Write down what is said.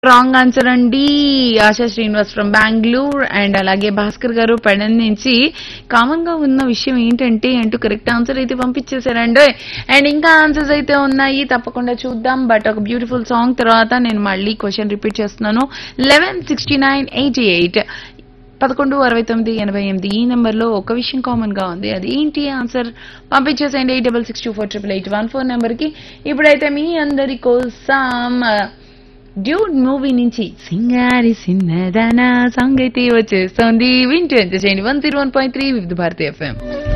wrong answer అండి Asha Srinivas from Bengaluru and అలాగే భాస్కర్ గారు పెడన్ నుంచి కామన్ గా ఉన్న విషయం ఏంటంటే అంటూ కరెక్ట్ ఆన్సర్ అయితే పంపించేశారండి అండ్ ఇంకా ఆన్సర్స్ అయితే ఉన్నాయి తప్పకుండా చూద్దాం బట్ ఒక బ్యూటిఫుల్ సాంగ్ తర్వాత నేను మళ్ళీ క్వశ్చన్ రిపీట్ చేస్తున్నాను eleven sixty nine eighty eight పదకొండు అరవై తొమ్మిది ఎనభై ఎనిమిది ఈ నెంబర్లో ఒక విషయం కామన్ గా ఉంది అది ఏంటి ఆన్సర్ పంపించేసేయండి eight double six two four triple eight one four నెంబర్కి ఇప్పుడైతే మీ అందరి కోసం డ్యూడ్ మూవీ నుంచి సింగారి సిన్నదానా సాంగ్ అయితే వచ్చేస్తుంది వింటూ ఎంత చేయండి one zero one point three Vividh Bharati FM